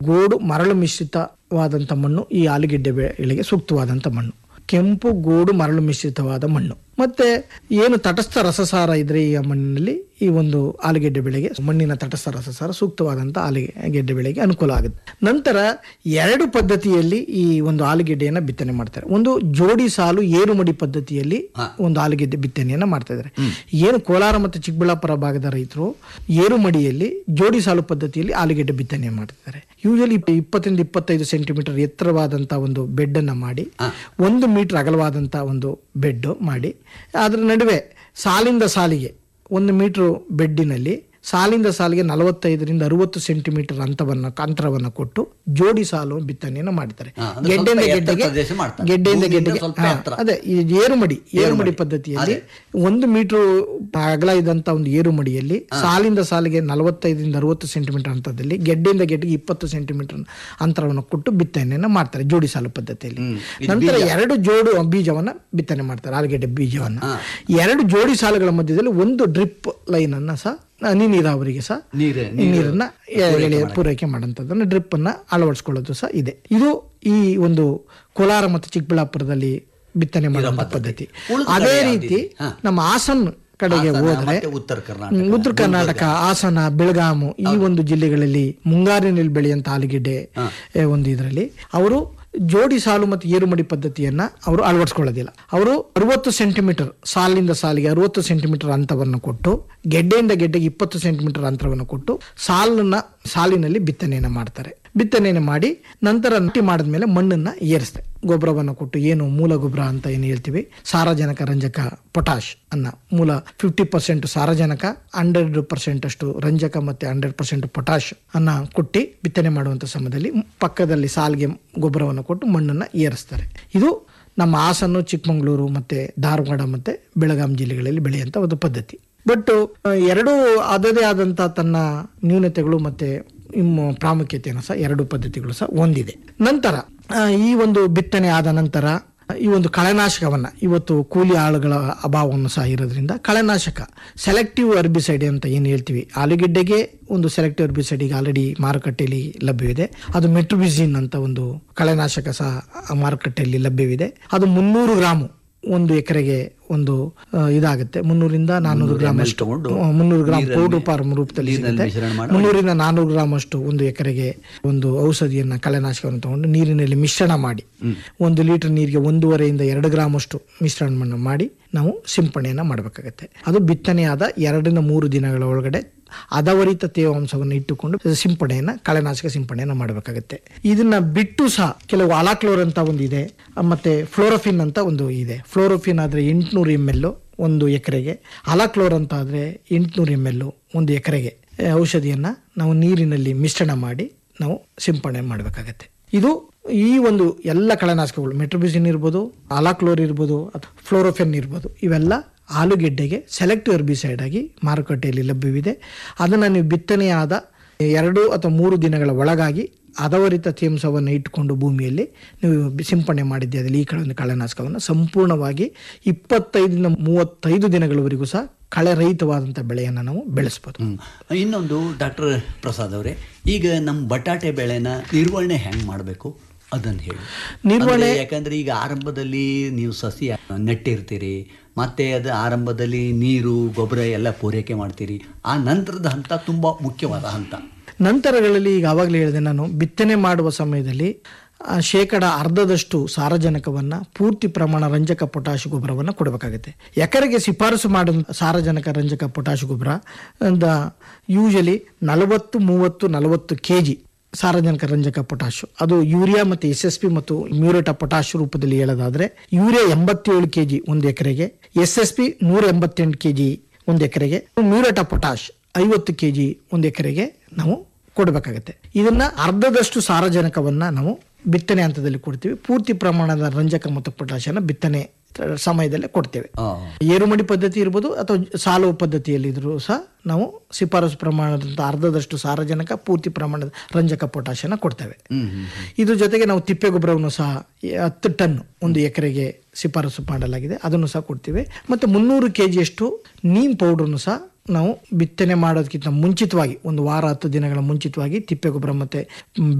ಗೋಡು ಮರಳು ಮಿಶ್ರಿತವಾದಂಥ ಮಣ್ಣು ಈ ಆಲೂಗೆಡ್ಡೆ ಬೆಳೆಗೆ ಸೂಕ್ತವಾದಂಥ ಮಣ್ಣು ಕೆಂಪು ಗೋಡು ಮರಳು ಮಿಶ್ರಿತವಾದ ಮಣ್ಣು ಮತ್ತೆ ಏನು ತಟಸ್ಥ ರಸಸಾರ ಇದ್ರೆ ಈ ಮಣ್ಣಿನಲ್ಲಿ ಈ ಒಂದು ಆಲೂಗೆಡ್ಡೆ ಬೆಳೆಗೆ ಮಣ್ಣಿನ ತಟಸ್ಥ ರಸಸಾರ ಸೂಕ್ತವಾದಂಥ ಆಲೂಗೆಡ್ಡೆ ಬೆಳೆಗೆ ಅನುಕೂಲ ಆಗುತ್ತೆ ನಂತರ ಎರಡು ಪದ್ಧತಿಯಲ್ಲಿ ಈ ಒಂದು ಆಲೂಗೆಡ್ಡೆಯನ್ನ ಬಿತ್ತನೆ ಮಾಡ್ತಾರೆ ಒಂದು ಜೋಡಿ ಸಾಲು ಏರುಮಡಿ ಪದ್ಧತಿಯಲ್ಲಿ ಒಂದು ಆಲೂಗೆಡ್ಡೆ ಬಿತ್ತನೆಯನ್ನ ಮಾಡ್ತಾ ಇದ್ದಾರೆ ಏನು ಕೋಲಾರ ಮತ್ತು ಚಿಕ್ಕಬಳ್ಳಾಪುರ ಭಾಗದ ರೈತರು ಏರುಮಡಿಯಲ್ಲಿ ಜೋಡಿ ಸಾಲು ಪದ್ಧತಿಯಲ್ಲಿ ಆಲೂಗೆಡ್ಡೆ ಬಿತ್ತನೆ ಮಾಡ್ತಿದ್ದಾರೆ ಯೂಶಲಿ ಇಪ್ಪತ್ತರಿಂದ ಇಪ್ಪತ್ತೈದು ಸೆಂಟಿಮೀಟರ್ ಎತ್ತರವಾದಂತ ಒಂದು ಬೆಡ್ ಅನ್ನ ಮಾಡಿ ಒಂದು ಮೀಟರ್ ಅಗಲವಾದಂತ ಒಂದು ಬೆಡ್ ಮಾಡಿ ಅದರ ನಡುವೆ ಸಾಲಿಂದ ಸಾಲಿಗೆ ಒಂದು ಮೀಟರ್ ಬೆಡ್ಡಿನಲ್ಲಿ ಸಾಲಿಂದ ಸಾಲಿಗೆ ನಲವತ್ತೈದರಿಂದ ಅರವತ್ತು ಸೆಂಟಿಮೀಟರ್ ಅಂತವನ್ನ ಅಂತರವನ್ನು ಕೊಟ್ಟು ಜೋಡಿ ಸಾಲು ಬಿತ್ತನೆಯನ್ನು ಮಾಡ್ತಾರೆ ಹಾ, ಅಂದ್ರೆ ಗೆಡ್ಡೆಯಿಂದ ಸ್ವಲ್ಪ ಎತ್ತರ ಗೆಡ್ಡೆಗೆ ಪ್ರದೇಶ ಮಾಡ್ತಾರೆ. ಗೆಡ್ಡೆಯಿಂದ ಭೂಮಿಯಿಂದ ಗೆಡ್ಡೆಗೆ ಸ್ವಲ್ಪ ಹಾ, ಎತ್ತರ. ಅದೇ ಈ ಏರುಮಡಿ ಏರುಮಡಿ ಪದ್ಧತಿಯಲ್ಲಿ ಒಂದು ಮೀಟರ್ ಅಗಲ ಇದ್ದಂತ ಒಂದು ಏರುಮಡಿಯಲ್ಲಿ ಸಾಲಿಂದ ಸಾಲಿಗೆ ನಲವತ್ತೈದರಿಂದ ಅರವತ್ತು ಸೆಂಟಿಮೀಟರ್ ಅಂತರದಲ್ಲಿ ಗೆಡ್ಡೆಯಿಂದ ಗೆಡ್ಡೆಗೆ ಇಪ್ಪತ್ತು ಸೆಂಟಿಮೀಟರ್ ಅಂತರವನ್ನು ಕೊಟ್ಟು ಬಿತ್ತನೆಯನ್ನು ಮಾಡ್ತಾರೆ ಜೋಡಿ ಸಾಲು ಪದ್ಧತಿಯಲ್ಲಿ ನಂತರ ಎರಡು ಜೋಡು ಬೀಜವನ್ನ ಬಿತ್ತನೆ ಮಾಡ್ತಾರೆ ಆಲೂಗೆಡ್ಡೆ ಬೀಜವನ್ನ ಎರಡು ಜೋಡಿ ಸಾಲುಗಳ ಮಧ್ಯದಲ್ಲಿ ಒಂದು ಡ್ರಿಪ್ ಲೈನ್ ಅನ್ನ ಸಹ ಹನಿ ನೀರಾವರಿಗೆ ಸಹ ನೀರು ನೀರನ್ನ ಎಳೆ ಪೂರೈಕೆ ಮಾಡೋಂಥದ್ದನ್ನು ಡ್ರಿಪ್ ಅನ್ನ ಅಳವಡಿಸ್ಕೊಳ್ಳೋದು ಸಹ ಇದೆ ಇದು ಈ ಒಂದು ಕೋಲಾರ ಮತ್ತು ಚಿಕ್ಕಬಳ್ಳಾಪುರದಲ್ಲಿ ಬಿತ್ತನೆ ಮಾಡುವಂತ ಪದ್ಧತಿ ಉಳಿದ ಅದೇ ಕಡೆ ರೀತಿ ಹಾ. ನಮ್ಮ ಹಾಸನ್ ಕಡೆಗೆ ಹಾಸನ ಹೋದ್ರೆ ಮತ್ತೆ ಉತ್ತರ ಕರ್ನಾಟಕ ಹ್ಮ್, ಉತ್ತರ ಕರ್ನಾಟಕ ಹಾಸನ ಬೆಳಗಾಮು ಈ ಒಂದು ಜಿಲ್ಲೆಗಳಲ್ಲಿ ಮುಂಗಾರಿನಲ್ಲಿ ಬೆಳೆಯಂತ ಆಲೂಗೆಡ್ಡೆ ಏ, ಒಂದು ಇದರಲ್ಲಿ ಅವರು ಜೋಡಿ ಸಾಲು ಮತ್ತು ಏರುಮಡಿ ಪದ್ಧತಿಯನ್ನ ಅವರು ಅಳವಡಿಸ್ಕೊಳ್ಳೋದಿಲ್ಲ ಅವರು ಅರವತ್ತು ಸೆಂಟಿಮೀಟರ್ ಸಾಲಿನಿಂದ ಸಾಲಿಗೆ ಅರವತ್ತು ಸೆಂಟಿಮೀಟರ್ ಅಂತರವನ್ನು ಕೊಟ್ಟು ಗೆಡ್ಡೆಯಿಂದ ಗೆಡ್ಡೆಗೆ ಇಪ್ಪತ್ತು ಸೆಂಟಿಮೀಟರ್ ಅಂತರವನ್ನು ಕೊಟ್ಟು ಸಾಲನ್ನ ಸಾಲಿನಲ್ಲಿ ಬಿತ್ತನೆಯನ್ನ ಮಾಡ್ತಾರೆ ಬಿತ್ತನೆಯನ್ನು ಮಾಡಿ ನಂತರ ನಾಟಿ ಮಾಡಿದ್ಮೇಲೆ ಮಣ್ಣನ್ನ ಏರಿಸ್ತಾರೆ ಗೊಬ್ಬರವನ್ನು ಕೊಟ್ಟು ಏನು ಮೂಲ ಗೊಬ್ಬರ ಅಂತ ಏನು ಹೇಳ್ತೀವಿ ಸಾರಜನಕ ರಂಜಕ ಪೊಟಾಶ್ ಅನ್ನ ಮೂಲ ಫಿಫ್ಟಿ ಪರ್ಸೆಂಟ್ ಸಾರಜನಕ ಹಂಡ್ರೆಡ್ ಪರ್ಸೆಂಟ್ ಅಷ್ಟು ರಂಜಕ ಮತ್ತೆ ಹಂಡ್ರೆಡ್ ಪರ್ಸೆಂಟ್ ಪೊಟಾಶ್ ಅನ್ನ ಕೊಟ್ಟು ಬಿತ್ತನೆ ಮಾಡುವಂತ ಸಮಯದಲ್ಲಿ ಪಕ್ಕದಲ್ಲಿ ಸಾಲಿಗೆ ಗೊಬ್ಬರವನ್ನು ಕೊಟ್ಟು ಮಣ್ಣನ್ನ ಏರಿಸ್ತಾರೆ ಇದು ನಮ್ಮ ಹಾಸನ್ನು ಚಿಕ್ಕಮಗಳೂರು ಮತ್ತೆ ಧಾರವಾಡ ಮತ್ತೆ ಬೆಳಗಾಂ ಜಿಲ್ಲೆಗಳಲ್ಲಿ ಬೆಳೆಯುವಂತ ಒಂದು ಪದ್ಧತಿ ಬಟ್ ಎರಡೂ ಅದದೇ ಆದಂತ ತನ್ನ ನ್ಯೂನತೆಗಳು ಮತ್ತೆ ಇಮ್ಮ ಪ್ರಾಮುಖ್ಯತೆಯನ್ನು ಸಹ ಎರಡು ಪದ್ಧತಿಗಳು ಸಹ ಹೊಂದಿದೆ ನಂತರ ಆ, ಈ ಒಂದು ಬಿತ್ತನೆ ಆದ ನಂತರ ಈ ಒಂದು ಕಳೆನಾಶಕವನ್ನ ಇವತ್ತು ಕೂಲಿ ಆಳುಗಳ ಅಭಾವವನ್ನು ಸಹ ಇರೋದ್ರಿಂದ ಕಳೆನಾಶಕ ಸೆಲೆಕ್ಟಿವ್ ಅರ್ಬಿಸೈಡ್ ಅಂತ ಏನು ಹೇಳ್ತೀವಿ ಆಲೂಗೆಡ್ಡೆಗೆ ಒಂದು ಸೆಲೆಕ್ಟಿವ್ ಅರ್ಬಿಸೈಡ್ ಈಗ ಆಲ್ರೆಡಿ ಮಾರುಕಟ್ಟೆಯಲ್ಲಿ ಲಭ್ಯವಿದೆ ಅದು ಮೆಟ್ರೋಬಿಸಿನ್ ಅಂತ ಒಂದು ಕಳೆನಾಶಕ ಸಹ ಮಾರುಕಟ್ಟೆಯಲ್ಲಿ ಲಭ್ಯವಿದೆ ಅದು ಮುನ್ನೂರು ಗ್ರಾಮು ಒಂದು ಎಕರೆಗೆ ಒಂದು ಆ, ಇದಾಗುತ್ತೆ ಮುನ್ನೂರಿಂದ ನಾನ್ನೂರು ಗ್ರಾಮ್ ಅಷ್ಟು ತಗೊಂಡು ಆ, ಮುನ್ನೂರು ಗ್ರಾಮ್ ನೀರಲ್ಲಿ- ಪೌಡರ್ ಫಾರ್ಮ್ ರೂಪದಲ್ಲಿ ನೀರಿನಲ್ಲಿ ಸಿಗುತ್ತೆ ಮಿಶ್ರಣ ಮಾಡಿ ಮುನ್ನೂರಿಂದ ನಾನ್ನೂರು ಗ್ರಾಮ್ ಅಷ್ಟು ಒಂದು ಎಕರೆಗೆ ಒಂದು ಔಷಧಿಯನ್ನ ಕಳೆನಾಶಕವನ್ನು ತಗೊಂಡು ನೀರಿನಲ್ಲಿ ಮಿಶ್ರಣ ಮಾಡಿ ಒಂದು ಲೀಟರ್ ನೀರಿಗೆ ಒಂದೂವರೆಯಿಂದ ಎರಡು ಗ್ರಾಮ್ ಅಷ್ಟು ಮಿಶ್ರಣ ಮಾಡಿ ನಾವು ಸಿಂಪಡಣೆಯನ್ನ ಮಾಡಬೇಕಾಗತ್ತೆ ಅದು ಬಿತ್ತನೆಯಾದ ಎರಡರಿಂದ ಮೂರು ದಿನಗಳ ಒಳಗಡೆ ಹದವರಿತ ತೇವಾಂಶವನ್ನು ಇಟ್ಟುಕೊಂಡು ಸಿಂಪಡಣೆಯನ್ನ ಕಳೆನಾಶಕ ಸಿಂಪಡಣೆಯನ್ನ ಮಾಡಬೇಕಾಗತ್ತೆ ಇದನ್ನ ಬಿಟ್ಟು ಸಹ ಕೆಲವು ಅಲಾಕ್ಲೋರ್ ಅಂತ ಒಂದು ಇದೆ ಮತ್ತೆ ಫ್ಲೋರೋಫಿನ್ ಅಂತ ಒಂದು ಇದೆ ಫ್ಲೋರೋಫಿನ್ ಆದ್ರೆ ಎಂಟುನೂರು ಎಮ್ ಎಲ್ ಒಂದು ಎಕರೆಗೆ ಅಲಾಕ್ಲೋರ್ ಅಂತ ಆದ್ರೆ ಎಂಟುನೂರು ಎಮ್ ಎಲ್ ಒಂದು ಎಕರೆಗೆ ಆ, ಔಷಧಿಯನ್ನ ನಾವು ನೀರಿನಲ್ಲಿ ಮಿಶ್ರಣ ಮಾಡಿ ನಾವು ಸಿಂಪಡಣೆ ಮಾಡಬೇಕಾಗತ್ತೆ ಇದು ಈ ಒಂದು ಎಲ್ಲ ಕಳೆನಾಶಕಗಳು ಮೆಟ್ರೋಬಿಸಿನ್ ಇರ್ಬೋದು ಅಲಾಕ್ಲೋರ್ ಇರ್ಬೋದು ಅಥವಾ ಫ್ಲೋರೋಫೆನ್ ಇರ್ಬೋದು ಇವೆಲ್ಲ ಆಲೂಗೆಡ್ಡೆಗೆ ಸೆಲೆಕ್ಟಿವ್ ಹೆರ್ಬಿಸೈಡ್ ಆಗಿ ಮಾರುಕಟ್ಟೆಯಲ್ಲಿ ಲಭ್ಯವಿದೆ ಅದನ್ನು ನೀವು ಬಿತ್ತನೆಯಾದ ಎರಡು ಅಥವಾ ಮೂರು ದಿನಗಳ ಒಳಗಾಗಿ ಹದವರಿತ ತೇಂಸವನ್ನು ಇಟ್ಟುಕೊಂಡು ಭೂಮಿಯಲ್ಲಿ ನೀವು ಬಿ- ಸಿಂಪಡಣೆ ಮಾಡಿದ್ದೆ ಅದರಲ್ಲಿ ಈ ಕಳೆ ಕಳೆನಾಶಕವನ್ನು ಸಂಪೂರ್ಣವಾಗಿ ಇಪ್ಪತ್ತೈದರಿಂದ ಮೂವತ್ತೈದು ದಿನಗಳವರೆಗೂ ಸಹ ಕಳೆ ರಹಿತವಾದಂಥ ಬೆಳೆಯನ್ನು ನಾವು ಬೆಳೆಸ್ಬೋದು ಹ್ಮ್. ಇನ್ನೊಂದು ಡಾಕ್ಟರ್ ಪ್ರಸಾದ್ ಅವರೇ ಈಗ ನಮ್ಮ ಬಟಾಟೆ ಬೆಳೆನ ನಿರ್ವಹಣೆ ಹೆಂಗ್ ಮಾಡಬೇಕು ಅದನ್ನ ಹೇಳಿ ನಿರ್ವಹಣೆ- ಅಂದ್ರೆ ಯಾಕಂದ್ರೆ ಈಗ ಆರಂಭದಲ್ಲಿ ನೀವು ಸಸಿ ನೆಟ್ಟಿರ್ತೀರಿ ಮತ್ತೆ ಅದು ಆರಂಭದಲ್ಲಿ ನೀರು ಗೊಬ್ಬರ ಎಲ್ಲ ಪೂರೈಕೆ ಮಾಡ್ತೀರಿ ಆ ನಂತರದ ಹಂತ ತುಂಬಾ ಮುಖ್ಯವಾದ ಹಂತ ನಂತರಗಳಲ್ಲಿ ಈಗ ಆವಾಗಲೇ ಹೇಳಿದೆ ನಾನು ಬಿತ್ತನೆ ಮಾಡುವ ಸಮಯದಲ್ಲಿ ಆ, ಶೇಕಡ ಅರ್ಧದಷ್ಟು ಸಾರಜನಕವನ್ನ ಪೂರ್ತಿ ಪ್ರಮಾಣ ರಂಜಕ ಪೊಟ್ಯಾಶ್ ಗೊಬ್ಬರವನ್ನು ಕೊಡಬೇಕಾಗುತ್ತೆ ಎಕರೆಗೆ ಶಿಫಾರಸು ಮಾಡಿದ ಸಾರಜನಕ ರಂಜಕ ಪೊಟ್ಯಾಶ್ ಗೊಬ್ಬರ ಯೂಶಲಿ ನಲವತ್ತು ಮೂವತ್ತು ನಲವತ್ತು ಕೆ ಜಿ ಸಾರಜನಕ ರಂಜಕ ಪೊಟ್ಯಾಶ್ ಅದು ಯೂರಿಯಾ ಮತ್ತು ಎಸ್ ಎಸ್ ಪಿ ಮತ್ತು ಮ್ಯೂರೇಟ ಪೊಟ್ಯಾಶ್ ರೂಪದಲ್ಲಿ ಹೇಳೋದಾದ್ರೆ ಯೂರಿಯಾ ಎಂಬತ್ತೇಳು ಕೆ ಜಿ ಒಂದು ಎಕರೆಗೆ ಎಸ್ ಎಸ್ ಪಿ ನೂರ ಎಂಬತ್ತೆಂಟು ಕೆ ಜಿ ಒಂದು ಎಕರೆಗೆ ಮ್ಯೂರೇಟ ಪೊಟ್ಯಾಶ್ ಐವತ್ತು ಕೆ ಜಿ ಒಂದು ಎಕರೆಗೆ ನಾವು ಕೊಡಬೇಕಾಗತ್ತೆ ಇದನ್ನ ಅರ್ಧದಷ್ಟು ಸಾರಜನಕವನ್ನ ನಾವು ಬಿತ್ತನೆ ಹಂತದಲ್ಲಿ ಕೊಡ್ತೀವಿ ಪೂರ್ತಿ ಪ್ರಮಾಣದ ರಂಜಕ ಮತ್ತು ಪೊಟ್ಯಾಶನ ಬಿತ್ತನೆ ಸಮಯದಲ್ಲೇ ಕೊಡ್ತೇವೆ ಆ, ಏರುಮಡಿ ಪದ್ಧತಿ ಇರ್ಬೋದು ಅಥವಾ ಸಾಲು ಪದ್ಧತಿಯಲ್ಲಿ ಇದ್ರೂ ಸಹ ನಾವು ಶಿಫಾರಸು ಪ್ರಮಾಣದಂತ ಅರ್ಧದಷ್ಟು ಸಾರಜನಕ ಪೂರ್ತಿ ಪ್ರಮಾಣದ ರಂಜಕ ಪೊಟ್ಯಾಶನ ಕೊಡ್ತೇವೆ ಹ್ಮ್ ಹ್ಮ್ ಇದ್ರ ಜೊತೆಗೆ ನಾವು ತಿಪ್ಪೆ ಗೊಬ್ಬರವನ್ನು ಸಹ ಹತ್ತು ಟನ್ ಒಂದು ಎಕರೆಗೆ ಶಿಫಾರಸು ಮಾಡಲಾಗಿದೆ ಅದನ್ನು ಸಹ ಕೊಡ್ತೀವಿ ಮತ್ತು ಮುನ್ನೂರು ಕೆ ಜಿಯಷ್ಟು ನೀಮ್ ಪೌಡ್ರನ್ನು ಸಹ ನಾವು ಬಿತ್ತನೆ ಮಾಡೋದಕ್ಕಿಂತ ಮುಂಚಿತವಾಗಿ ಒಂದು ವಾರ ಹತ್ತು ದಿನಗಳ ಮುಂಚಿತವಾಗಿ ತಿಪ್ಪೆ ಗೊಬ್ಬರ ಮತ್ತು